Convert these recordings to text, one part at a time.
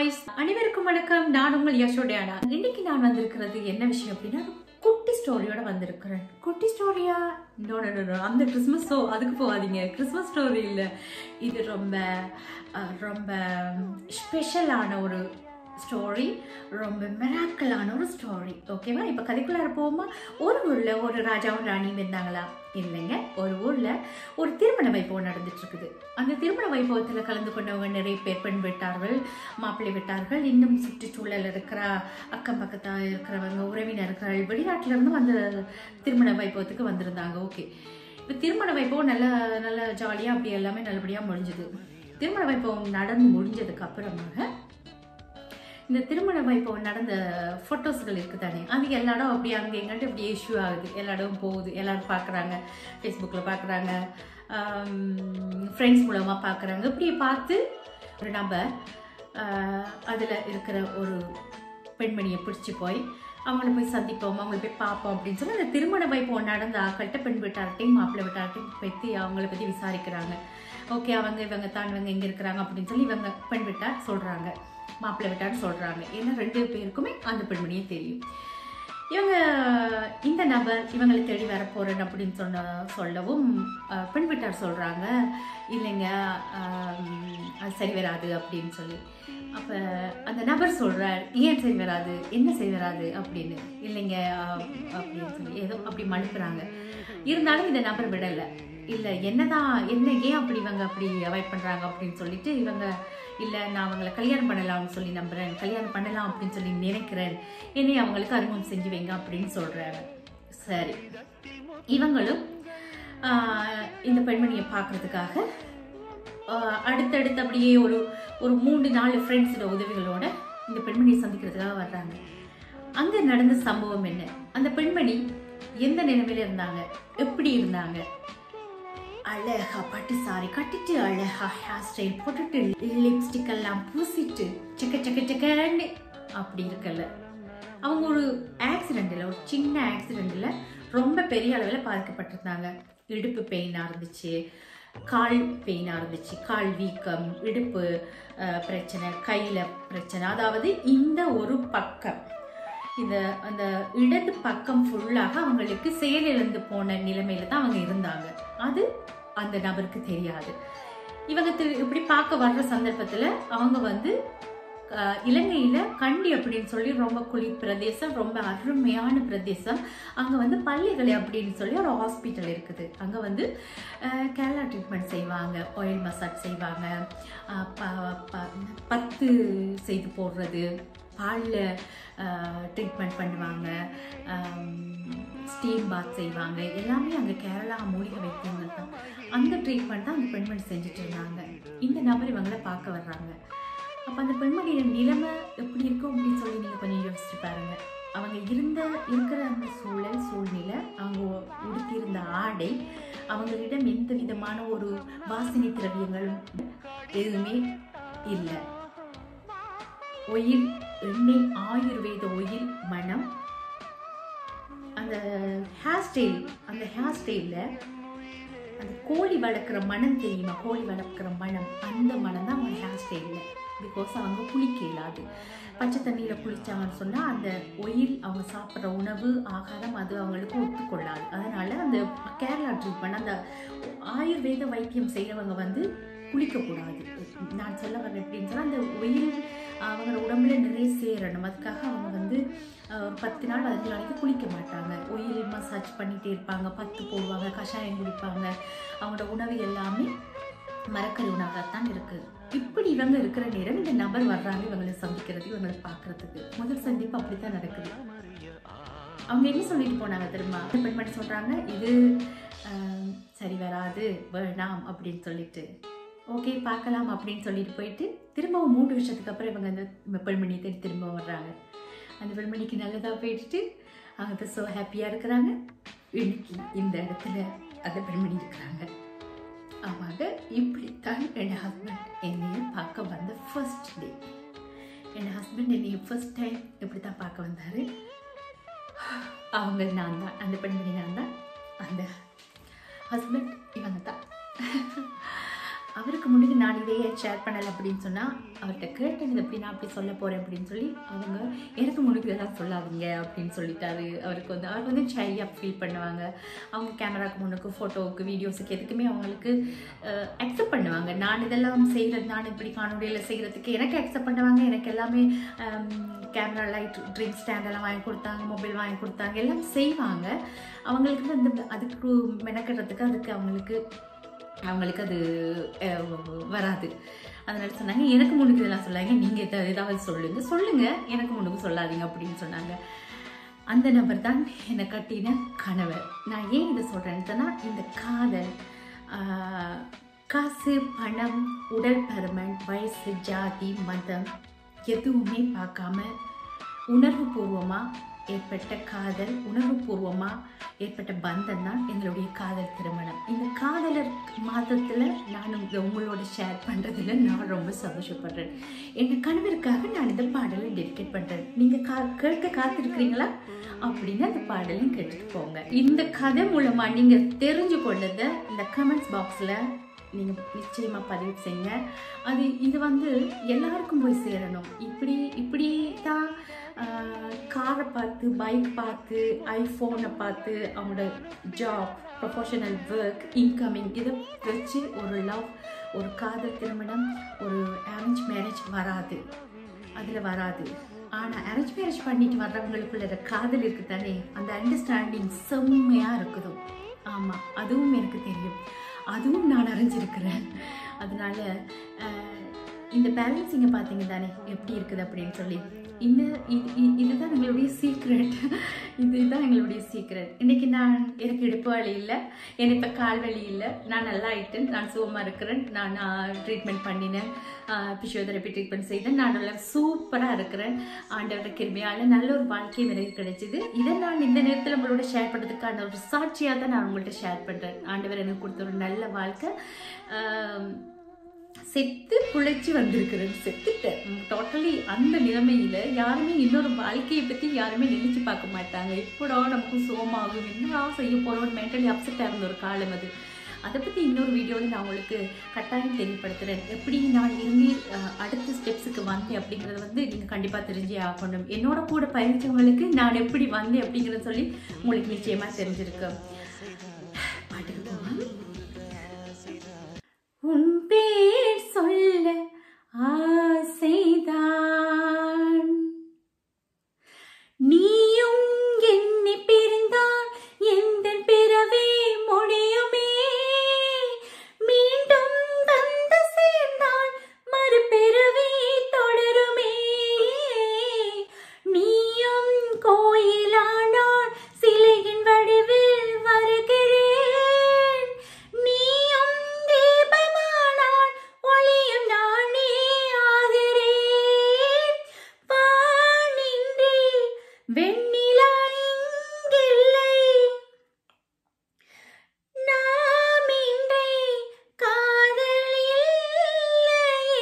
guys அனைவருக்கும் வணக்கம் நான் உங்கள் யசோடியானா இன்னைக்கு நான் வந்திருக்கிறது என்ன விஷயம் அப்படின்னா ஒரு குட்டி ஸ்டோரியோட வந்திருக்கிறேன் குட்டி ஸ்டோரியா நோ நோ நோ அந்த கிறிஸ்மஸ் ஸோ அதுக்கு போகாதீங்க கிறிஸ்மஸ் ஸ்டோரி இல்லை இது ரொம்ப அஹ், ரொம்ப ஸ்பெஷலான ஒரு ஸ்டோரி ரொம்ப மெராக்கலான ஒரு ஸ்டோரி ஓகேவா இப்போ கதைக்குள்ளார போவோமா ஒரு ஊரில் ஒரு ராஜாவும் ராணியும் இருந்தாங்களா இல்லைங்க ஒரு ஊரில் ஒரு திருமண வைபவம் நடந்துட்டு இருக்குது அந்த திருமண வைபவத்தில் கலந்து கொண்டவங்க நிறைய பேர் பெண் விட்டார்கள் மாப்பிள்ளை விட்டார்கள் இன்னும் சுற்றுச்சூழல் இருக்கிற அக்கம் பக்கத்தில் இருக்கிறவங்க உறவினர்கள் வெளிநாட்டுல இருந்து அந்த திருமண வைபவத்துக்கு வந்திருந்தாங்க ஓகே இப்போ திருமண வைபவம் நல்ல நல்ல ஜாலியாக அப்படி எல்லாமே நல்லபடியாக முடிஞ்சுது திருமண வைபவம் நடந்து முடிஞ்சதுக்கு அப்புறமாக இந்த திருமண வைபவம் நடந்த ஃபோட்டோஸ்கள் இருக்குது தானே அது எல்லா இடம் அப்படி அங்கே எங்கிட்ட இப்படி இஷ்யூ ஆகுது எல்லா இடம் போகுது எல்லாரும் பார்க்குறாங்க ஃபேஸ்புக்கில் பார்க்குறாங்க ஃப்ரெண்ட்ஸ் மூலமாக பார்க்குறாங்க இப்படி பார்த்து ஒரு நபர் அதில் இருக்கிற ஒரு பெண்மணியை பிடிச்சி போய் அவங்கள போய் சந்திப்போம் அவங்கள போய் பார்ப்போம் அப்படின்னு சொல்லி அந்த திருமண வைபவம் நடந்த ஆக்கள்கிட்ட பெண் வீட்டார்ட்டையும் மாப்பிள்ளை வீட்டார்ட்டையும் பற்றி அவங்கள பற்றி விசாரிக்கிறாங்க ஓகே அவங்க இவங்க தான் இவங்க எங்கே இருக்கிறாங்க அப்படின்னு சொல்லி இவங்க பெண் வீட்டார் சொல்கிறாங்க மாப்பிள்ளை வீட்டார் சொல்கிறாங்க ஏன்னா ரெண்டு பேருக்குமே அந்த பெண்மணியே தெரியும் இவங்க இந்த நபர் இவங்களை தேடி வர போகிறேன் அப்படின்னு சொன்ன சொல்லவும் அஹ், பெண் வீட்டார் சொல்கிறாங்க இல்லைங்க ஆம், அது சரி வராது அப்படின்னு சொல்லி அப்போ அந்த நபர் சொல்கிறார் ஏன் சரி வராது என்ன சரி வராது அப்படின்னு இல்லைங்க ஆம், அப்படின்னு சொல்லி ஏதோ அப்படி மனுப்புறாங்க இருந்தாலும் இந்த நபர் விடலை இல்லை என்னதான் என்ன ஏன் அப்படி இவங்க அப்படி அவாய்ட் பண்ணுறாங்க அப்படின்னு சொல்லிட்டு இவங்க இல்லை நான் அவங்கள கல்யாணம் பண்ணலாம்னு சொல்லி நம்புறேன் கல்யாணம் பண்ணலாம் அப்படின்னு சொல்லி நினைக்கிறேன் என்னை அவங்களுக்கு அறிமுகம் செஞ்சு வைங்க அப்படின்னு சொல்கிறாங்க சரி இவங்களும் ஆஹ், இந்த பெண்மணியை பார்க்கறதுக்காக ஆஹ், அடுத்தடுத்து அப்படியே ஒரு ஒரு மூணு நாலு ஃப்ரெண்ட்ஸோட உதவிகளோட இந்த பெண்மணியை சந்திக்கிறதுக்காக வர்றாங்க அங்கே நடந்த சம்பவம் என்ன அந்த பெண்மணி எந்த நிலைமையில இருந்தாங்க எப்படி இருந்தாங்க அழகா பட்டு சாரி கட்டிட்டு அழகா ஹேர் ஸ்டைல் போட்டுட்டு லிப்ஸ்டிக் எல்லாம் பூசிட்டு செக்க செக்க செக்கன்னு அப்படி இருக்கல அவங்க ஒரு ஆக்சிடென்ட்ல ஒரு சின்ன ஆக்சிடென்ட்ல ரொம்ப பெரிய அளவில் பாதிக்கப்பட்டிருந்தாங்க இடுப்பு பெயினாக இருந்துச்சு கால் பெயினாக இருந்துச்சு கால் வீக்கம் இடுப்பு அஹ், பிரச்சனை கையில் பிரச்சனை அதாவது இந்த ஒரு பக்கம் இந்த அந்த இடது பக்கம் ஃபுல்லாக அவங்களுக்கு செயலிழந்து போன நிலைமையில தான் அவங்க இருந்தாங்க அது அந்த நபருக்கு தெரியாது இவங்க திரு- இப்படி பார்க்க வர்ற சந்தர்ப்பத்தில் அவங்க வந்து அஹ், இலங்கையில கண்டி அப்படின்னு சொல்லி ரொம்ப குளிர் பிரதேசம் ரொம்ப அருமையான பிரதேசம் அங்க வந்து பள்ளிகளை அப்படின்னு சொல்லி ஒரு ஹாஸ்பிட்டல் இருக்குது அங்க வந்து அஹ், கேரளா ட்ரீட்மெண்ட் செய்வாங்க ஆயில் மசாஜ் செய்வாங்க அஹ், ப- ப- பத்து செய்து போடுறது பாலில் ட்ரீட்மெண்ட் பண்ணுவாங்க ஸ்டீம் பாத் செய்வாங்க எல்லாமே அங்கே கேரளா மூலிகை வைத்தியங்கள் தான் அந்த ட்ரீட்மெண்ட் தான் அந்த பெண்மணி செஞ்சுட்டு இருந்தாங்க இந்த நபர் இவங்களை பார்க்க வர்றாங்க அப்போ அந்த பெண்மணியோட நிலைமை எப்படி இருக்கும் அப்படின்னு சொல்லி நீங்கள் கொஞ்சம் யோசிச்சு பாருங்க அவங்க இருந்த இருக்கிற அந்த சூழல் சூழ்நிலை அவங்க உடுத்தியிருந்த ஆடை அவங்களிடம் எந்த விதமான ஒரு வாசனை திரவியங்களும் எதுவுமே இல்லை ஒயில் எண்ணெய் ஆயுர்வேத ஒயில் மனம் அந்த ஹேர் ஸ்டைல் அந்த ஹேர் ஸ்டைலில் அந்த கோழி வளர்க்குற மனம் தெரியுமா கோழி வளர்க்குற மனம் அந்த மனம் தான் அவங்க ஹேர் ஸ்டைலில் பிகாஸ் அவங்க குளிக்க இயலாது பச்சை தண்ணியில் குளிச்சாங்கன்னு சொன்னால் அந்த ஒயில் அவங்க சாப்பிட்ற உணவு ஆகாரம் அது அவங்களுக்கு ஒத்துக்கொள்ளாது அதனால் அந்த கேரளா ட்ரீட்மெண்ட் அந்த ஆயுர்வேத வைத்தியம் செய்கிறவங்க வந்து குளிக்கக்கூடாது நான் சொல்ல வர எப்படின்னு சொன்னால் அந்த ஒயில் அவங்க உடம்புல நிறைய சேரணும் அதுக்காக அவங்க வந்து அஹ், ஒரு பத்து நாள் பதினஞ்சு நாளைக்கு குளிக்க மாட்டாங்க ஒயில் மசாஜ் பண்ணிகிட்டே இருப்பாங்க பத்து போடுவாங்க கஷாயம் குடிப்பாங்க அவங்களோட உணவு எல்லாமே மரக்கறி உணவாகத்தான் இருக்குது இப்படி இவங்க இருக்கிற நேரம் இந்த நபர் வர்றாங்க இவங்களை சந்திக்கிறது இவங்களை பார்க்கறதுக்கு முதல் சந்திப்பு அப்படித்தான் நடக்குது அவங்க என்ன சொல்லிட்டு போனாங்க தெரியுமா அந்த பெண்மணி சொல்றாங்க இது ஆஹ், சரி வராது வேணாம் அப்படின்னு சொல்லிட்டு ஓகே பார்க்கலாம் அப்படின்னு சொல்லிட்டு போயிட்டு திரும்பவும் மூன்று வருஷத்துக்கு அப்புறம் இவங்க அந்த பெண்மணியை தேடி திரும்ப வர்றாங்க அந்த பெண்மணிக்கு நல்லதாக போயிட்டு அவங்க இப்போ ஸோ ஹாப்பியாக இருக்கிறாங்க இன்னைக்கு இந்த இடத்துல அந்த பெண்மணி இருக்கிறாங்க ஆமாங்க இப்படித்தான் என் ஹஸ்பண்ட் என்னைய பார்க்க வந்த ஃபர்ஸ்ட் டே என் ஹஸ்பண்ட் என்னைய ஃபர்ஸ்ட் டைம் இப்படி தான் பார்க்க வந்தார் அவங்க நான் தான் அந்த பெண்மணி நான் தான் அந்த ஹஸ்பண்ட் இவங்க தான் அவருக்கு முன்னாடி நான் இதையே ஷேர் பண்ணலை அப்படின்னு சொன்னால் அவர்கிட்ட கேட்டேன் இது எப்படி நான் அப்படி சொல்ல போகிறேன் அப்படின்னு சொல்லி அவங்க எனக்கு முன்னுக்கு இதெல்லாம் சொல்லாதீங்க அப்படின்னு சொல்லிட்டாரு அவருக்கு வந்து அவர் வந்து ஷையாக ஃபீல் பண்ணுவாங்க அவங்க கேமராக்கு முன்னுக்கு ஃபோட்டோவுக்கு வீடியோஸுக்கு எதுக்குமே அவங்களுக்கு அக்செப்ட் பண்ணுவாங்க நான் இதெல்லாம் செய்கிறது நான் இப்படி காணொலியில் செய்கிறதுக்கு எனக்கு அக்செப்ட் பண்ணுவாங்க எனக்கு எல்லாமே கேமரா லைட் ட்ரிங்க் ஸ்டாண்ட் எல்லாம் வாங்கி கொடுத்தாங்க மொபைல் வாங்கி கொடுத்தாங்க எல்லாம் செய்வாங்க அவங்களுக்கு வந்து அதுக்கு மெனக்கிறதுக்கு அதுக்கு அவங்களுக்கு அவங்களுக்கு அது அஹ், வராது அதனால சொன்னாங்க எனக்கு முன்னுக்கு இதெல்லாம் சொல்லாங்க நீங்கள் எதா ஏதாவது சொல்லுங்க சொல்லுங்க எனக்கு முன்னுக்கு சொல்லாதீங்க அப்படின்னு சொன்னாங்க அந்த நபர் தான் என்னை கட்டின கணவர் நான் ஏன் இதை சொல்கிறேன்னு சொன்னா இந்த காதல் ஆஹ், காசு பணம் உடல் பருமன் வயசு ஜாதி மதம் எதுவுமே பார்க்காம உணர்வுபூர்வமாக ஏற்பட்ட காதல் உணர்வுபூர்வமாக ஏற்பட்ட பந்தம் தான் எங்களுடைய காதல் திருமணம் இந்த காதலர் மாதத்தில் நான் உங்க- உங்களோட ஷேர் பண்ணுறதுல நான் ரொம்ப சந்தோஷப்படுறேன் எங்கள் கணவருக்காக நான் இந்த பாடலை டெடிகேட் பண்ணுறேன் நீங்கள் கா கேட்க காத்திருக்கிறீங்களா அப்படின்னு அந்த பாடலையும் கேட்டுட்டு போங்க இந்த கதை மூலமாக நீங்கள் தெரிஞ்சு கொண்டதை இந்த கமெண்ட்ஸ் பாக்ஸில் நீங்கள் நிச்சயமாக பதிவு செய்யுங்க அது இது வந்து எல்லாருக்கும் போய் சேரணும் இப்படி இப்படி தான் காரை பார்த்து பைக் பார்த்து ஐஃபோனை பார்த்து அவங்களோட ஜாப் ப்ரொஃபஷனல் ஒர்க் இன்கமிங் இதை வச்சு ஒரு லவ் ஒரு காதல் திருமணம் ஒரு அரேஞ்ச் மேரேஜ் வராது அதில் வராது ஆனால் அரேஞ்ச் மேரேஜ் பண்ணிட்டு வர்றவங்களுக்குள்ள இருக்கிற காதல் இருக்குது தானே அந்த அண்டர்ஸ்டாண்டிங் செம்மையாக இருக்குது ஆமாம் அதுவும் எனக்கு தெரியும் அதுவும் நான் அறிஞ்சிருக்கிறேன் அதனால அஹ், இந்த பேலன்ஸிங்கை பார்த்தீங்க தானே எப்படி இருக்குது அப்படின்னு சொல்லி இந்த இது இது- இதுதான் எங்களுடைய சீக்ரெட் இதுதான் எங்களுடைய சீக்ரெட் இன்னைக்கு நான் எனக்கு இடுப்பு வலி இல்லை எனக்கு இப்போ கால் வலி இல்லை நான் நல்லா ஆயிட்டேன் நான் சுகமாக இருக்கிறேன் நான் ட்ரீட்மெண்ட் பண்ணினேன் பிசியோதெரப்பி ட்ரீட்மெண்ட் செய்தேன் நான் நல்லா சூப்பராக இருக்கிறேன் ஆண்டவரோட கிருமையால் நல்ல ஒரு வாழ்க்கை எனக்கு கிடைச்சிது இதை நான் இந்த நேரத்தில் உங்களோட ஷேர் பண்ணுறதுக்கான ஒரு சாட்சியாக தான் நான் உங்கள்கிட்ட ஷேர் பண்ணுறேன் ஆண்டவர் எனக்கு கொடுத்த ஒரு நல்ல வாழ்க்கை ஆம், செத்து புழைச்சி வந்திருக்கிறேன் செத்துட்டேன் டோட்டலி அந்த நிலைமையில யாருமே இன்னொரு வாழ்க்கையை பற்றி யாருமே நினைச்சு பார்க்க மாட்டாங்க எப்படா நமக்கு சோமாகும் என்னடா செய்ய போறோம் மென்டலி அப்செட்டாக இருந்த ஒரு காலம் அது அதை பற்றி இன்னொரு வீடியோவில் நான் உங்களுக்கு கட்டாயம் தெரியப்படுத்துகிறேன் எப்படி நான் இருந்து அஹ், அடுத்த ஸ்டெப்ஸுக்கு வந்தேன் அப்படிங்கிறத வந்து நீங்கள் கண்டிப்பாக தெரிஞ்சே ஆகணும் என்னோட கூட பயணிச்சவங்களுக்கு நான் எப்படி வந்தேன் அப்படிங்கிறத சொல்லி உங்களுக்கு நிச்சயமாக தெரிஞ்சிருக்கு பாட்டுக்கு போகலாம் உன் பேர் சொல்ல ஆசைதான் நீயும் என்னை பிரிந்தால் எந்த பிறவே முடியுமே மீண்டும் வந்து சேர்ந்தால் மறுபிறவி தொடருமே நீயும் கோயிலானால் சிலையின் வடிவில் வருகிறேன் நீயும் தீபமானால் ஒளியும் நானே ஆகிறேன் வானின்றி வெண்ணிலா இங்கில்லை நாமின்றி காதல் இல்லையே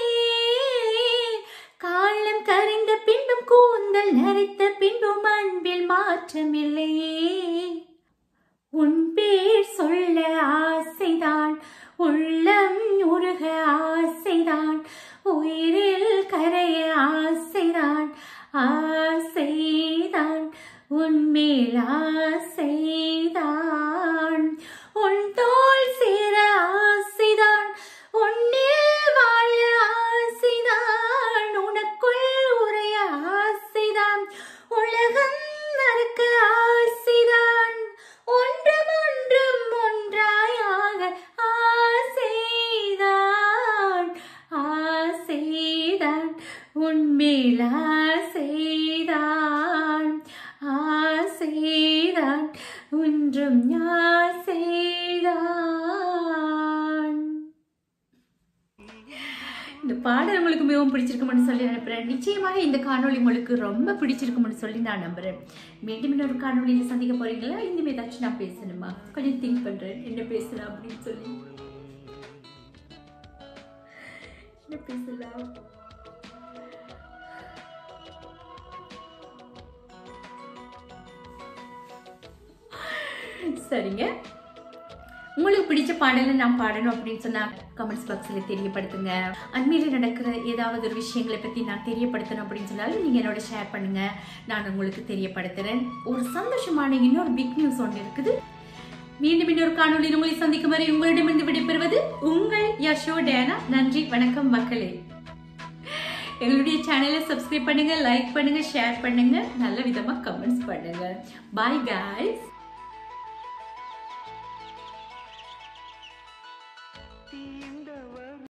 காலம் கரைந்த பின்பும் கூந்தல் நரைத்த பின்பும் அன்பில் மாற்றமில்லையே உன் பேர் சொல்ல ஆசைதான் உள்ளம் உருக ஆசைதான் உயிரில் கரைய ஆசைதான் ஆசைதான் உன்மேல் ஆசைதான் உன் தோல் சேர ஆசைதான் உன்னில் வாழ ஆசைதான் உனக்குள் உரைய ஆசைதான் உலகம் மறக்க ஆசைதான் ஒன்றும் ஒன்றும் ஒன்றாயாக ஆசைதான் ஆசைதான் உன்மேல் ஆசைதான் ஆசைதான் ஒன்றும் ஆசைதான் இந்த பாடல் உங்களுக்கு மிகவும் பிடிச்சிருக்கும்னு சொல்லி நினைக்கிறேன் நிச்சயமாக இந்த காணொளி உங்களுக்கு ரொம்ப பிடிச்சிருக்கும்னு சொல்லி நான் நம்புறேன் மீண்டும் இன்னொரு காணொளியில் சந்திக்க போறீங்களா இனிமே ஏதாச்சும் நான் பேசணுமா கொஞ்சம் திங்க் பண்றேன் என்ன பேசலாம் அப்படின்னு சொல்லி என்ன பேசலாம் சரிங்க உங்களுக்கு பிடிச்ச பாடலை நான் பாடணும் அப்படின்னு சொன்னா கமெண்ட்ஸ் பாக்ஸ்ல தெரியப்படுத்துங்க அண்மையில நடக்கிற ஏதாவது ஒரு விஷயங்களை பத்தி நான் தெரியப்படுத்தணும் அப்படின்னு சொன்னாலும் நீங்க என்னோட ஷேர் பண்ணுங்க நான் உங்களுக்கு தெரியப்படுத்துறேன் ஒரு சந்தோஷமான இன்னொரு பிக் நியூஸ் ஒன்று இருக்குது மீண்டும் இன்னொரு காணொலியில் உங்களை சந்திக்கும் வரை உங்களிடமிருந்து விடைபெறுவது உங்கள் யஷோ டேனா நன்றி வணக்கம் மக்களே எங்களுடைய சேனலை சப்ஸ்கிரைப் பண்ணுங்க லைக் பண்ணுங்க ஷேர் பண்ணுங்க நல்ல விதமா கமெண்ட்ஸ் பண்ணுங்க பாய் guys